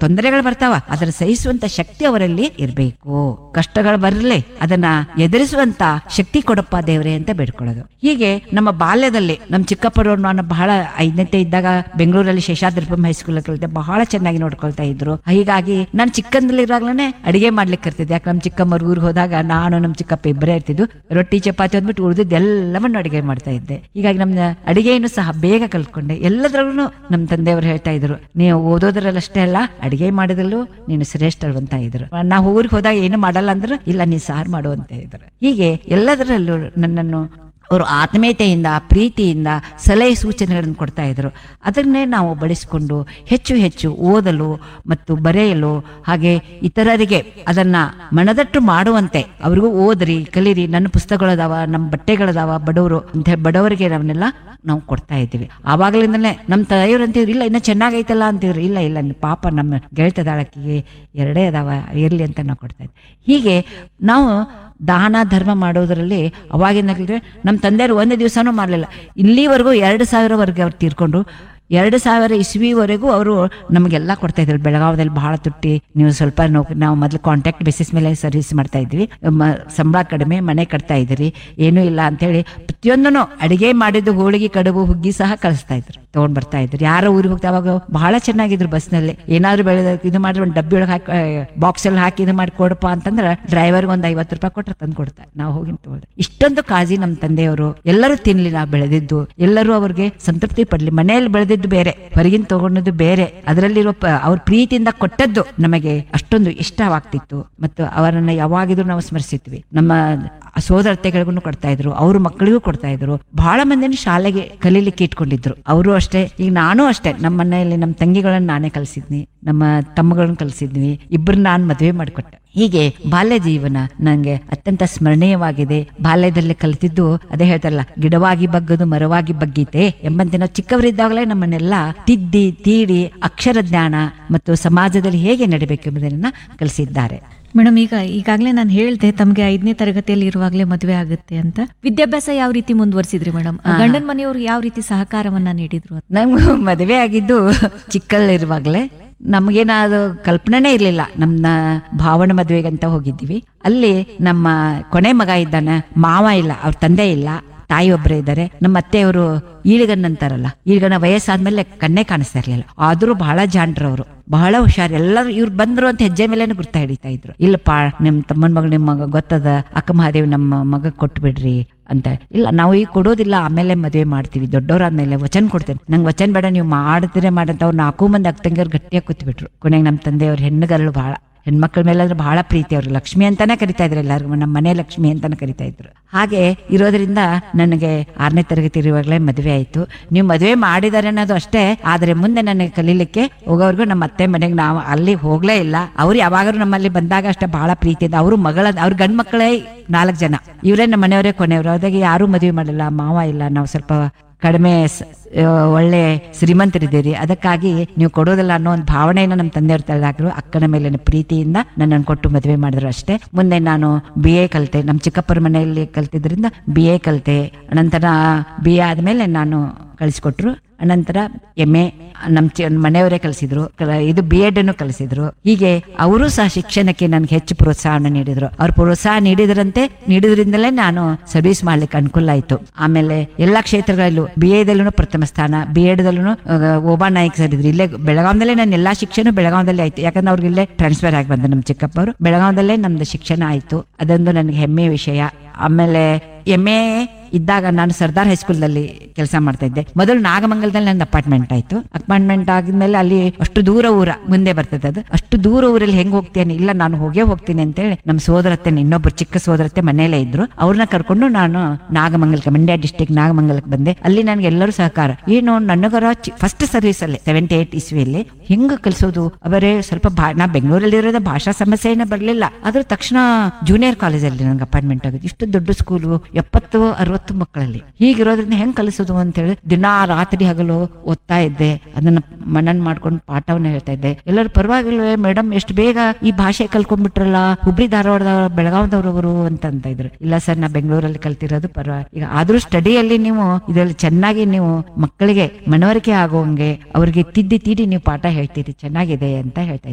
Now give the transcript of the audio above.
ತೊಂದರೆಗಳು ಬರ್ತಾವ ಅದರ ಸಹಿಸುವಂತ ಶಕ್ತಿ ಅವರಲ್ಲಿ ಇರಬೇಕು ಕಷ್ಟಗಳು ಬರಲಿ ಅದನ್ನ ಎದುರಿಸುವಂತ ಶಕ್ತಿ ಕೊಡಪ್ಪ ದೇವ್ರೆ ಅಂತ ಬೇಡ್ಕೊಳ್ಳೋದು ಹೀಗೆ ನಮ್ಮ ಬಾಲ್ಯದಲ್ಲಿ ನಮ್ಮ ಚಿಕ್ಕಪ್ಪರವ್ರು ನಾನು ಬಹಳ ಐದನೇ ಇದ್ದಾಗ ಬೆಂಗಳೂರಲ್ಲಿ ಶೇಷಾದ್ರಿಪಂ ಹೈಸ್ಕೂಲ್ ಕಲಿತೆ ಬಹಳ ಚೆನ್ನಾಗಿ ನೋಡ್ಕೊಳ್ತಾ ಇದ್ರು ಹೀಗಾಗಿ ನಾನು ಚಿಕ್ಕಂದಲ್ಲಿರುವಾಗ್ಲೇ ಅಡಿಗೆ ಮಾಡ್ಲಿಕ್ಕೆ ಇರ್ತಿದ್ದೆ ಯಾಕೆ ನಮ್ಮ ಚಿಕ್ಕಮ್ಮರ ಊರಿಗೆ ಹೋದಾಗ ನಾನು ನಮ್ಮ ಚಿಕ್ಕಪ್ಪ ಇಬ್ಬರೇ ಇರ್ತಿದ್ದು ರೊಟ್ಟಿ ಚಪಾತಿ ಅಂದ್ಬಿಟ್ಟು ಉಳಿದಿದ್ದು ಎಲ್ಲವನ್ನು ಅಡಿಗೆ ಮಾಡ್ತಾ ಇದ್ದೆ ಹೀಗಾಗಿ ನಮ್ಮ ಅಡಿಗೆಯನ್ನು ಸಹ ಬೇಗ ಕಲ್ತ್ಕೊಂಡೆ ಎಲ್ಲದ್ರಲ್ಲೂ ನಮ್ಮ ತಂದೆಯವರು ಹೇಳ್ತಾ ಇದ್ರು ನೀವು ಓದೋದ್ರಲ್ಲಷ್ಟೇ ಅಲ್ಲ ಅಡಿಗೆ ಮಾಡೋದ್ರಲ್ಲೂ ನೀನು ಶ್ರೇಷ್ಠರು ಅಂತ ಇದ್ರು ನಾವು ಊರಿಗೆ ಹೋದಾಗ ಏನು ಮಾಡಲ್ಲ ಅಂದ್ರೆ ಇಲ್ಲ ನೀ ಸಾರು ಮಾಡು ಅಂತ ಇದ್ರು ಹೀಗೆ ಎಲ್ಲದರಲ್ಲೂ ನನ್ನನ್ನು ಅವರು ಆತ್ಮೀಯತೆಯಿಂದ ಪ್ರೀತಿಯಿಂದ ಸಲಹೆ ಸೂಚನೆಗಳನ್ನು ಕೊಡ್ತಾ ಇದ್ರು ಅದನ್ನೇ ನಾವು ಬಳಸಿಕೊಂಡು ಹೆಚ್ಚು ಹೆಚ್ಚು ಓದಲು ಮತ್ತು ಬರೆಯಲು ಹಾಗೆ ಇತರರಿಗೆ ಅದನ್ನ ಮನದಟ್ಟು ಮಾಡುವಂತೆ ಅವ್ರಿಗೂ ಓದ್ರಿ ಕಲೀರಿ ನನ್ನ ಪುಸ್ತಕಗಳದಾವ ನಮ್ಮ ಬಟ್ಟೆಗಳದಾವ ಬಡವರು ಅಂತ ಹೇಳಿ ಬಡವರಿಗೆ ನಾವನ್ನೆಲ್ಲ ನಾವು ಕೊಡ್ತಾ ಇದ್ದೀವಿ ಆವಾಗಲಿಂದಲೇ ನಮ್ಮ ತಾಯಿಯವ್ರು ಅಂತಿದ್ರು ಇಲ್ಲ ಇನ್ನ ಚೆನ್ನಾಗೈತಲ್ಲ ಅಂತಿದ್ರು ಇಲ್ಲ ಇಲ್ಲ ನೀ ಪಾಪ ನಮ್ಮ ಗೆಳತದಾಳಕ್ಕಿಗೆ ಎರಡೇ ಅದಾವ ಇರ್ಲಿ ಅಂತ ನಾವು ಕೊಡ್ತಾ ಇದ್ವಿ ಹೀಗೆ ನಾವು ದಾನ ಧರ್ಮ ಮಾಡೋದ್ರಲ್ಲಿ ಅವಾಗಿನ ನಮ್ಮ ತಂದೆಯವರು ಒಂದು ದಿವಸನೂ ಮಾಡಲಿಲ್ಲ ಇಲ್ಲಿವರೆಗೂ ಎರಡು ಸಾವಿರವರೆಗೆ ಅವ್ರು ತೀರ್ಕೊಂಡು ಎರಡು ಸಾವಿರ ಇಸ್ವಿವರೆಗೂ ಅವರು ನಮಗೆಲ್ಲ ಕೊಡ್ತಾ ಇದ್ರು ಬೆಳಗಾವದಲ್ಲಿ ಬಹಳ ತುಟ್ಟಿ ನೀವು ಸ್ವಲ್ಪ ನೌಕ- ನಾವು ಮೊದಲು ಕಾಂಟ್ಯಾಕ್ಟ್ ಬೇಸಿಸ್ ಮೇಲೆ ಸರ್ವಿಸ್ ಮಾಡ್ತಾ ಇದ್ವಿ ಮ- ಸಂಬಳ ಕಡಿಮೆ ಮನೆ ಕಟ್ತಾ ಇದ್ರಿ ಏನೂ ಇಲ್ಲ ಅಂತೇಳಿ ಪ್ರತಿಯೊಂದನ್ನು ಅಡಿಗೆ ಮಾಡಿದ್ದು ಹೋಳಿಗೆ ಕಡುಬು ಹುಗ್ಗಿ ಸಹ ಕಳಿಸ್ತಾ ಇದ್ರು ತಗೊಂಡ್ ಬರ್ತಾ ಇದ್ರು ಯಾರೋ ಊರಿಗೆ ಹೋಗ್ತಾ ಅವಾಗ ಬಹಳ ಚೆನ್ನಾಗಿದ್ರು ಬಸ್ನಲ್ಲಿ ಏನಾದ್ರು ಬೆಳೆದ ಇದು ಮಾಡಿ ಒಂದು ಡಬ್ಬಿ ಒಳಗೆ ಹಾಕಿ ಬಾಕ್ಸ್ ಅಲ್ಲಿ ಹಾಕಿ ಇದು ಮಾಡಿ ಕೊಡಪ್ಪ ಅಂತಂದ್ರೆ ಡ್ರೈವರ್ಗೆ ಒಂದು ಐವತ್ತು ರೂಪಾಯಿ ಕೊಟ್ರೆ ತಂದು ಕೊಡ್ತಾರೆ ನಾವು ಹೋಗಿ ತಗೊಳ್ದೆ ಇಷ್ಟೊಂದು ಕಾಳಜಿ ನಮ್ಮ ತಂದೆಯವರು ಎಲ್ಲರೂ ತಿನ್ಲಿ ನಾವು ಬೆಳೆದಿದ್ದು ಎಲ್ಲರೂ ಅವ್ರಿಗೆ ಸಂತೃಪ್ತಿ ಪಡ್ಲಿ ಮನೆಯಲ್ಲಿ ಬೆಳೆದಿದ್ದು ಬೇರೆ ಹೊರಗಿನ ತಗೊಂಡದ್ದು ಬೇರೆ ಅದರಲ್ಲಿರೋ ಪ- ಅವ್ರ ಪ್ರೀತಿಯಿಂದ ಕೊಟ್ಟದ್ದು ನಮಗೆ ಅಷ್ಟೊಂದು ಇಷ್ಟವಾಗ್ತಿತ್ತು ಮತ್ತು ಅವರನ್ನ ಯಾವಾಗಿದ್ರು ನಾವು ಸ್ಮರಿಸಿದ್ವಿ ನಮ್ಮ ಸೋದರತೆಗಳಿಗೂ ಕೊಡ್ತಾ ಇದ್ರು ಅವ್ರ ಮಕ್ಕಳಿಗೂ ಕೊಡ್ತಾ ಇದ್ರು ಬಹಳ ಮಂದಿನ ಶಾಲೆಗೆ ಕಲೀಲಿಕ್ಕೆ ಇಟ್ಕೊಂಡಿದ್ರು ಅವರು ಅಷ್ಟೇ ಈಗ ನಾನು ಅಷ್ಟೇ ನಮ್ಮ ಮನೆಯಲ್ಲಿ ನಮ್ಮ ತಂಗಿಗಳನ್ನ ನಾನೇ ಕಲಿಸಿದ್ನಿ ನಮ್ಮ ತಮ್ಮಗಳನ್ನ ಕಲಿಸಿದ್ವಿ ಇಬ್ಬರು ನಾನು ಮದುವೆ ಮಾಡಿಕೊಟ್ಟೆ ಹೀಗೆ ಬಾಲ್ಯ ಜೀವನ ನಂಗೆ ಅತ್ಯಂತ ಸ್ಮರಣೀಯವಾಗಿದೆ ಬಾಲ್ಯದಲ್ಲಿ ಕಲಿತಿದ್ದು ಅದೇ ಹೇಳ್ತಾರಲ್ಲ ಗಿಡವಾಗಿ ಬಗ್ಗದು ಮರವಾಗಿ ಬಗ್ಗೀತೆ ಎಂಬಂತೆ ನಾವು ಚಿಕ್ಕವರಿದ್ದಾಗಲೇ ನಮ್ಮನ್ನೆಲ್ಲ ತಿದ್ದಿ ತೀಡಿ ಅಕ್ಷರ ಜ್ಞಾನ ಮತ್ತು ಸಮಾಜದಲ್ಲಿ ಹೇಗೆ ನಡಿಬೇಕೆಂಬುದನ್ನ ಕಲಿಸಿದ್ದಾರೆ ಮೇಡಮ್ ಈಗ ಈಗಾಗಲೇ ನಾನು ಹೇಳ್ದೆ ತಮಗೆ ಐದನೇ ತರಗತಿಯಲ್ಲಿ ಇರುವಾಗಲೇ ಮದುವೆ ಆಗುತ್ತೆ ಅಂತ ವಿದ್ಯಾಭ್ಯಾಸ ಯಾವ ರೀತಿ ಮುಂದುವರಿಸಿದ್ರಿ ಮೇಡಮ್ ಗಂಡನ ಮನೆಯವರು ಯಾವ ರೀತಿ ಸಹಕಾರವನ್ನ ನೀಡಿದ್ರು ಅಂತ? ನಮ್ಗೆ ಮದುವೆ ಆಗಿದ್ದು ಚಿಕ್ಕಲ್ಲಿರುವಾಗಲೇ ನಮಗೇನಾದ್ರು ಕಲ್ಪನೆನೇ ಇರಲಿಲ್ಲ ನಮ್ಮ ಭಾವನ ಮದುವೆಗಂತ ಹೋಗಿದ್ದೀವಿ ಅಲ್ಲಿ ನಮ್ಮ ಕೊನೆ ಮಗ ಇದ್ದಾನೆ ಮಾವ ಇಲ್ಲ ಅವ್ರ ತಂದೆ ಇಲ್ಲ ತಾಯಿ ಒಬ್ಬರೇ ಇದ್ದಾರೆ ನಮ್ಮ ಅತ್ತೆಯವರು ಈಳಿಗನ್ ಅಂತಾರಲ್ಲ ಈಳಿಗನ ವಯಸ್ಸಾದ್ಮೇಲೆ ಕಣ್ಣೇ ಕಾಣಿಸ್ತಾ ಇರ್ಲಿಲ್ಲ ಆದ್ರೂ ಬಹಳ ಜಾಣ್ರು ಅವರು ಬಹಳ ಹುಷಾರ್ ಎಲ್ಲರೂ ಇವ್ರು ಬಂದ್ರು ಅಂತ ಹೆಜ್ಜೆ ಮೇಲೆ ಗುರ್ತಾ ಹಿಡಿತಾ ಇದ್ರು ಇಲ್ಲಪ್ಪ ನಿಮ್ ತಮ್ಮನ ಮಗ ನಿಮ್ಮ ಮಗ ಗೊತ್ತದ ಅಕ್ಕ ಮಹಾದೇವಿ ನಮ್ಮ ಮಗ ಕೊಟ್ಟು ಬಿಡ್ರಿ ಅಂತ ಇಲ್ಲ ನಾವು ಈಗ ಕೊಡೋದಿಲ್ಲ ಆಮೇಲೆ ಮದುವೆ ಮಾಡ್ತೀವಿ ದೊಡ್ಡವರಾದ್ಮೇಲೆ ವಚನ ಕೊಡ್ತೇನೆ ನಂಗೆ ವಚನ ಬೇಡ ನೀವು ಮಾಡ್ತೀರಿ ಮಾಡಂತ ಅವ್ರು ನಾಲ್ಕು ಮಂದಿ ಅಕ್ಕಂಗಿಯವ್ರು ಗಟ್ಟಿಯಾಗಿ ಕೂತ್ಬಿಟ್ರು ಕೊನೆಗೆ ನಮ್ಮ ತಂದೆಯವ್ರ ಹೆಣ್ಣುಗರಳು ಬಹಳ ಹೆಣ್ಮಕ್ಳ ಮೇಲೆ ಅಂದ್ರೆ ಬಹಳ ಪ್ರೀತಿ ಅವ್ರು ಲಕ್ಷ್ಮಿ ಅಂತಾನೆ ಕರಿತಾ ಇದ್ರು ಎಲ್ಲರಿಗೂ ನಮ್ಮ ಮನೆ ಲಕ್ಷ್ಮಿ ಅಂತಾನೆ ಕರಿತಾ ಇದ್ರು ಹಾಗೆ ಇರೋದ್ರಿಂದ ನನಗೆ ಆರನೇ ತರಗತಿ ಇರುವಾಗಲೇ ಮದುವೆ ಆಯ್ತು ನೀವು ಮದುವೆ ಮಾಡಿದಾರೆ ಅನ್ನೋದು ಅಷ್ಟೇ ಆದ್ರೆ ಮುಂದೆ ನನಗೆ ಕಲೀಲಿಕ್ಕೆ ಹೋಗೋವರೆಗೂ ನಮ್ಮ ಅತ್ತೆ ಮನೆಗೆ ನಾವು ಅಲ್ಲಿ ಹೋಗ್ಲೇ ಇಲ್ಲ ಅವ್ರು ಯಾವಾಗಲೂ ನಮ್ಮಲ್ಲಿ ಬಂದಾಗ ಅಷ್ಟೇ ಬಹಳ ಪ್ರೀತಿಯಿಂದ ಅವರು ಮಗಳ ಅವ್ರ ಗಂಡ್ ಮಕ್ಕಳೇ ನಾಲ್ಕು ಜನ ಇವರೇ ನಮ್ಮ ಮನೆಯವರೇ ಕೊನೆಯವರು ಅದಾಗ ಯಾರೂ ಮದುವೆ ಮಾಡಿಲ್ಲ ಮಾವ ಇಲ್ಲ ನಾವು ಸ್ವಲ್ಪ ಕಡಿಮೆ ಸ- ಆ, ಒಳ್ಳೆ ಶ್ರೀಮಂತರಿದ್ದೀರಿ ಅದಕ್ಕಾಗಿ ನೀವು ಕೊಡೋದಿಲ್ಲ ಅನ್ನೋ ಒಂದು ಭಾವನೆಯನ್ನು ನಮ್ಮ ತಂದೆಯವ್ರು ತಲೆದಾಕರು ಅಕ್ಕನ ಮೇಲಿನ ಪ್ರೀತಿಯಿಂದ ನನ್ನನ್ನು ಕೊಟ್ಟು ಮದುವೆ ಮಾಡಿದ್ರು ಅಷ್ಟೇ ಮುಂದೆ ನಾನು ಬಿ ಎ ಕಲಿತೆ ನಮ್ಮ ಚಿಕ್ಕಪ್ಪರ ಮನೆಯಲ್ಲಿ ಕಲ್ತಿದ್ರಿಂದ ಬಿ ಎ ಕಲಿತೆ ನಂತರ ಬಿ ಎ ಆದಮೇಲೆ ನಾನು ಕಳಿಸ್ಕೊಟ್ರು ಅನಂತರ ಎಮ್ ಎ ನಮ್ಮ ಚಿ ಮನೆಯವರೇ ಕಲಿಸಿದ್ರು ಇದು ಬಿ ಎಡ್ ಅನ್ನು ಕಲಿಸಿದ್ರು ಹೀಗೆ ಅವರು ಸಹ ಶಿಕ್ಷಣಕ್ಕೆ ನನಗೆ ಹೆಚ್ಚು ಪ್ರೋತ್ಸಾಹವನ್ನು ನೀಡಿದ್ರು ಅವ್ರು ಪ್ರೋತ್ಸಾಹ ನೀಡಿದ್ರಂತೆ ನೀಡಿದ್ರಿಂದಲೇ ನಾನು ಸರ್ವಿಸ್ ಮಾಡ್ಲಿಕ್ಕೆ ಅನುಕೂಲ ಆಯ್ತು ಆಮೇಲೆ ಎಲ್ಲಾ ಕ್ಷೇತ್ರಗಳಲ್ಲೂ ಬಿ ಎದಲ್ಲೂ ಪ್ರಥಮ ಸ್ಥಾನ ಬಿ ಎಡ್ ದಲ್ಲೂ ಓಬಾ ನಾಯ್ಕ್ ಸರ್ ಇದ್ರು ಇಲ್ಲೇ ಬೆಳಗಾವದಲ್ಲೇ ನನ್ನ ಎಲ್ಲಾ ಶಿಕ್ಷಣ ಬೆಳಗಾವದಲ್ಲಿ ಆಯ್ತು ಯಾಕಂದ್ರೆ ಅವ್ರಿಗೆ ಇಲ್ಲೇ ಟ್ರಾನ್ಸ್ಫರ್ ಆಗಿ ಬಂದ ನಮ್ಮ ಚಿಕ್ಕಪ್ಪ ಅವರು ಬೆಳಗಾವದಲ್ಲೇ ನಮ್ದು ಶಿಕ್ಷಣ ಆಯ್ತು ಅದೊಂದು ನನಗೆ ಹೆಮ್ಮೆಯ ವಿಷಯ ಆಮೇಲೆ ಎಮ್ ಎ ಇದ್ದಾಗ ನಾನು ಸರ್ದಾರ್ ಹೈಸ್ಕೂಲ್ನಲ್ಲಿ ಕೆಲಸ ಮಾಡ್ತಾ ಇದ್ದೆ ಮೊದಲು ನಾಗಮಂಗಲದಲ್ಲಿ ನನ್ನ ಅಪಾರ್ಟ್ಮೆಂಟ್ ಆಯ್ತು ಅಪಾರ್ಟ್ಮೆಂಟ್ ಆಗಿದ್ಮೇಲೆ ಅಲ್ಲಿ ಅಷ್ಟು ದೂರ ಊರ ಮುಂದೆ ಬರ್ತದೆ ಅದು ಅಷ್ಟು ದೂರ ಊರಲ್ಲಿ ಹೆಂಗ್ ಹೋಗ್ತೇನೆ ಇಲ್ಲ ನಾನು ಹೋಗೇ ಹೋಗ್ತೀನಿ ಅಂತೇಳಿ ನಮ್ಮ ಸೋದರತ್ತೆ ಇನ್ನೊಬ್ಬರು ಚಿಕ್ಕ ಸೋದರತ್ತೆ ಮನೆಯಲ್ಲೇ ಇದ್ರು ಅವ್ರನ್ನ ಕರ್ಕೊಂಡು ನಾನು ನಾಗಮಂಗಲಕ್ಕೆ ಮಂಡ್ಯ ಡಿಸ್ಟಿಕ್ ನಾಗಮಂಗಲಕ್ಕೆ ಬಂದೆ ಅಲ್ಲಿ ನನಗೆ ಎಲ್ಲರೂ ಸಹಕಾರ ಏನು ನನಗರ ಫಸ್ಟ್ ಸರ್ವಿಸ್ ಅಲ್ಲಿ ಸೆವೆಂಟಿ ಏಟ್ ಇಸ್ವಿಯಲ್ಲಿ ಹೆಂಗ್ ಕಲಿಸೋದು ಅವರೇ ಸ್ವಲ್ಪ ಭಾ ನಾ ಬೆಂಗಳೂರಲ್ಲಿ ಇರೋದ ಭಾಷಾ ಸಮಸ್ಯೆ ಏನೂ ಬರಲಿಲ್ಲ ಆದ್ರೆ ತಕ್ಷಣ ಜೂನಿಯರ್ ಕಾಲೇಜಲ್ಲಿ ನನಗೆ ಅಪಾಯಿಂಟ್ಮೆಂಟ್ ಆಗಿದೆ ಇಷ್ಟು ದೊಡ್ಡ ಸ್ಕೂಲು ಎಪ್ಪತ್ತು ಅರವತ್ತು ಮಕ್ಕಳಲ್ಲಿ ಹೀಗಿರೋದ್ರಿಂದ ಹೆಂಗ್ ಕಲಿಸೋದು ಅಂತ ಹೇಳಿ ದಿನಾ ರಾತ್ರಿ ಹಗಲು ಓದ್ತಾ ಇದ್ದೆ ಅದನ್ನ ಮನನ್ ಮಾಡ್ಕೊಂಡು ಪಾಠವನ್ನ ಹೇಳ್ತಾ ಇದ್ದೆ ಎಲ್ಲರೂ ಪರವಾಗಿಲ್ವೇ ಮೇಡಮ್ ಎಷ್ಟು ಬೇಗ ಈ ಭಾಷೆ ಕಲ್ಕೊಂಡ್ಬಿಟ್ರಲ್ಲ ಹುಬ್ಳಿ ಧಾರವಾಡದ ಬೆಳಗಾವದವ್ರವರು ಅಂತ ಅಂತ ಇದ್ರು ಇಲ್ಲ ಸರ್ ನಾ ಬೆಂಗಳೂರಲ್ಲಿ ಕಲ್ತಿರೋದು ಪರವಾಗಿ ಈಗ ಆದ್ರೂ ಸ್ಟಡಿಯಲ್ಲಿ ನೀವು ಇದರಲ್ಲಿ ಚೆನ್ನಾಗಿ ನೀವು ಮಕ್ಕಳಿಗೆ ಮನವರಿಕೆ ಆಗುವಂಗೆ ಅವ್ರಿಗೆ ತಿದ್ದಿ ತೀಡಿ ನೀವು ಪಾಠ ಹೇಳ್ತೀರಿ ಚೆನ್ನಾಗಿದೆ ಅಂತ ಹೇಳ್ತಾ ಇದ್ರು